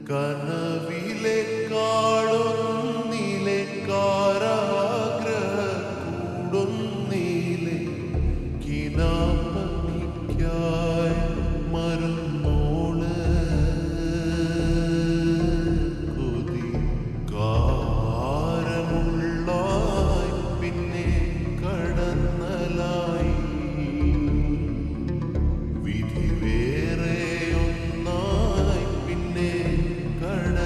കനവിലെ കാളൊന്നിലെ കാരാഗ്രഹൂടൊന്നിലെ കിനാപ്പണിക്കായി മരുന്നോള് കൊതി കാരമുള്ളായി പിന്നെ കടന്നലായി വിധി വേറെ ഒന്നായി പിന്നെ കട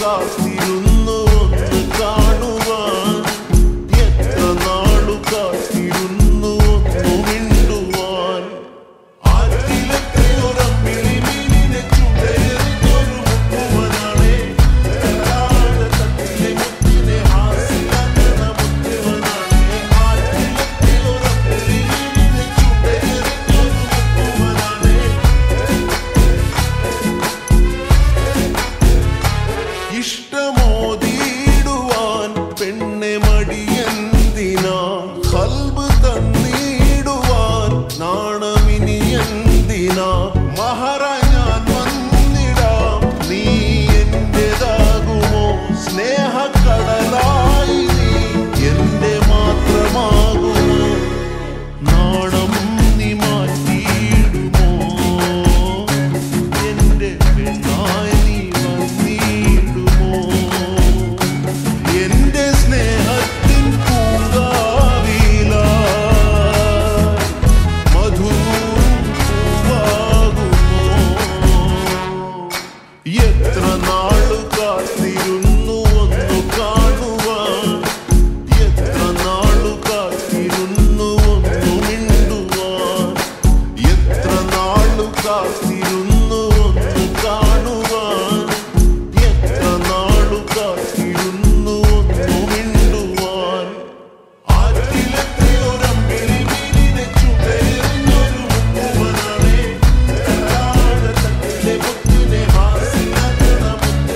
കാത്തിരുന്നു ഒന്ന് കാണുവാൻ എത്ര നാളു കാത്തിരുന്നു ഒന്നു മിണ്ടുവാൻ ആറ്റിലെത്തി ഒരമ്പിളി മീനിനെ ചുടയെറിഞ്ഞൊരു മുക്കുവനാണേ കല്ലാഴത്തട്ടിലെ മുത്തിനെ ഹാസ്യനാക്കണ മുത്തുവനാണേ ആറ്റിലെത്തി ഒരമ്പിളി മീനിനെ ചുടയെറിഞ്ഞൊരു മുക്കുവനാണേ ഇഷ്ടമോതിടുവാൻ പെണ്ണെ മടിയന്തിനാ കൽബ് തന്നിടുവാൻ നാണമിനിയന്തിനാ മഹറ ഞാൻ വന്നിടാം നീ എന്റേതാകുമോ സ്നേഹക്കടലായി നീ എന്റെ മാത്രമാകുമോ നാണം നീ മാറ്റിയിടുമോ എന്റെ പെണ്ണായി നീ വന്നിടുമോ എന്റെ സ്നേഹത്തിൻ പൂങ്കാവിലായി മധുവാകുമോ എത്ര നാളു കാത്തിരുന്നു ഒന്നു കാണുവാൻ എത്ര നാളു കാത്തിരുന്നു ഒന്നു മിണ്ടുവാൻ എത്ര നാളു കാത്തിരുന്നു ഒന്ന് കാണുവാൻ എത്ര നാളു കാത്തിരുന്നു ഒന്നു മിണ്ടുവാൻ ആറ്റിലെത്തി ഒരമ്പിളി മീനിനെ ചുടയെറിഞ്ഞൊരു മുക്കുവനാണേ കല്ലാഴത്തട്ടിലെ മുത്തിനെ ഹാസ്യനാക്കണ മുത്തുവനാണേ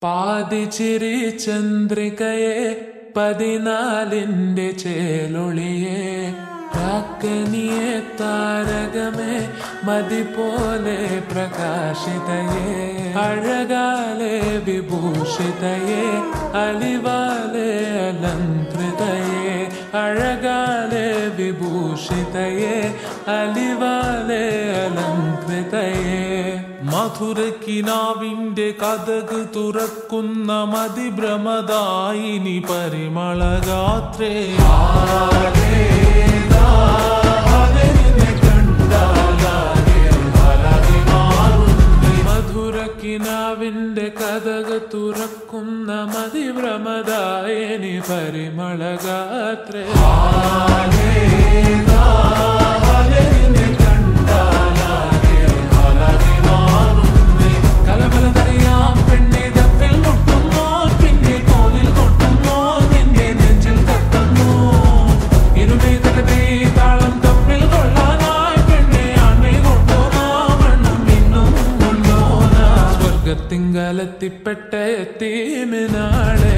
പാതിച്ചിരി ചന്ദ്രികയെ പതിനാലിന്റെ ചേലൊളിയെ കാക്കനിയെ താരകമേ മതി പോലെ പ്രകാശിതയെ അഴകാലെ വിഭൂഷിതയെ അലിവാലെ അലങ്കൃതയെ അഴകാലെ വിഭൂഷിതയെ അലിവാലെ അലങ്കൃതയെ മധുരക്കിനാവിന്റെ കഥക് തുറക്കുന്ന മതിഭ്രമദായിനി പരിമളഗാത്രേ മധുരക്കിനാവിന്റെ കഥക് തുറക്കുന്ന മതിഭ്രമദായിനി പരിമളഗാത്രേ കലബലതറിയാം പെണ്ണെ തപ്പിൽ മുട്ടുന്നു പിന്നെ കോലിൽ കൊട്ടുന്നു നിന്റെ നെഞ്ചിൽ തട്ടുന്നു ഇരുമേ തലതേ താളം തപ്പിൽ കൊള്ളാനായി പെണ്ണെ ആൺമേ കൊണ്ടുപോകാ വണ്ണം ഇന്നും കൊണ്ടോന സ്വർഗത്തിങ്കലെത്തിപ്പെട്ട എത്തീമിനാളെ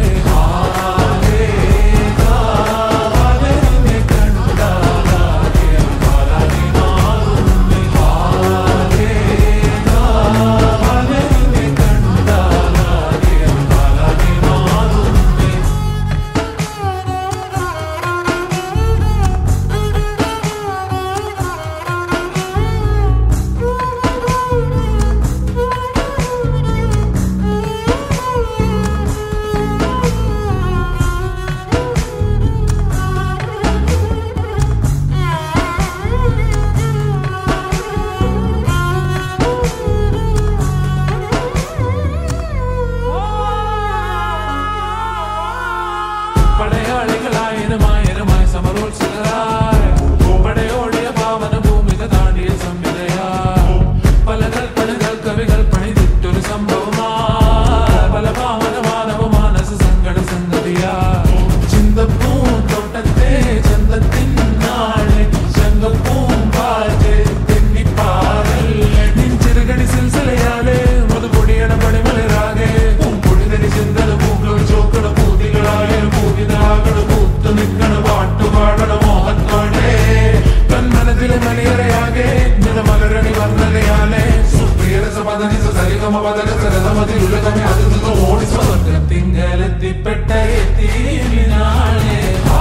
പടയാളികളായിരമായിരമായി സമരോത്സുകരായ പടയോടിയ പാവന ഭൂമിക താണ്ടിയ സംവിധയാ പല കൽപ്പനകൾ കവികൾ പണിതിട്ടൊരു സംഭവമാ പല പാവന മാനവ മാനസ സങ്കട സംഗതിയാ ചിന്തപ്പൂം തോട്ടത്തെ ചന്തത്തിൻ നാളെ ശങ്കപ്പൂം പാറ്റ് തെന്നിപ്പാറൽ നിൻ ചെറുകടി സിൽസിലയാലെ മധുപൊടിയണ പണിമലരാകെ പൂമ്പൊടിതരി ചിന്തന പൂക്കൾ ചോക്കള പൂതികളായ പൂതിതാകള് പൂത്തു നിൽക്കണ പാട്ടുപാടണ മോഹത്തോടെ തന്മനത്തിലെ മണിയറയാകെ നിലമലരണി വർണ്ണനയാലെ സുപ്രിയരസ പദനി സരിഗമ പദന സരതമതിലുലകമേ അത് നിന്ന് ഓടി സ്വർഗത്തിങ്കലെത്തിപ്പെട്ട എത്തിനാളെ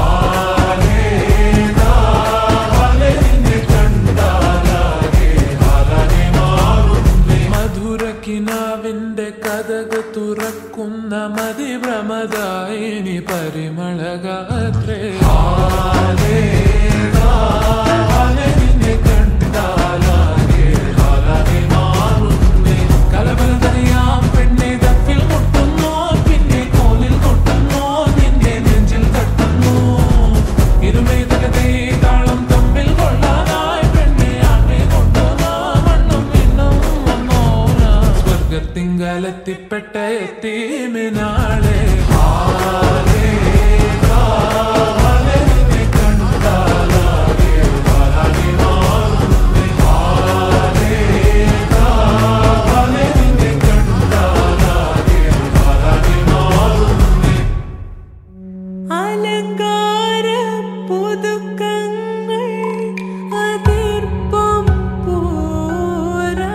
മധുരക്കിനാവിന്റെ കഥക് തുറക്കുന്ന മതിഭ്രമദായിനി പരിമളഗാത്രേ കലബലതറിയാം പെണ്ണെ തപ്പിൽ മുട്ടുന്നു പിന്നെ കോലിൽ കൊട്ടുന്നു നിന്റെ നെഞ്ചിൽ തട്ടുന്നു ഇരുമേ തകതേ താളം തമ്മിൽ കൊള്ളാനായി പെണ്ണെ ആണെ കൊണ്ടുവന്ന മണ്ണും ഇന്നും വന്നോന സ്വർഗത്തിങ്കലെത്തിപ്പെട്ട എത്തീമിനാളെ അലങ്കാര പുതുക്കങ്ങൾ അതിർപ്പം പോരാ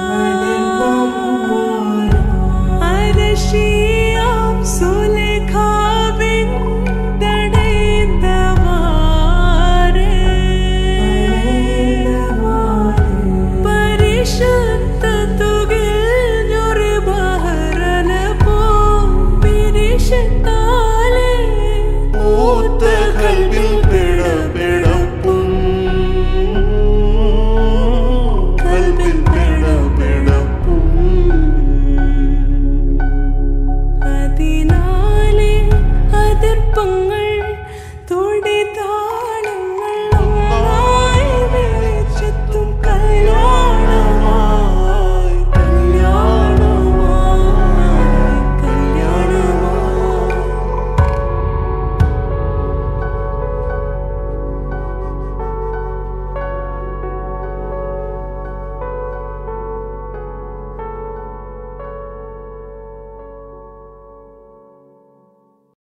അരശിയാം സുലേഖാവിൻ തടൈന്തവാറ് പരിശുദ്ധ തുകിൽ ബഹറല പോം പിരിശത്താലേ പൂത്ത കൽവിൽ പിടപിടപ്പും കൽവിൽ പിടപിടപ്പും അതിനാ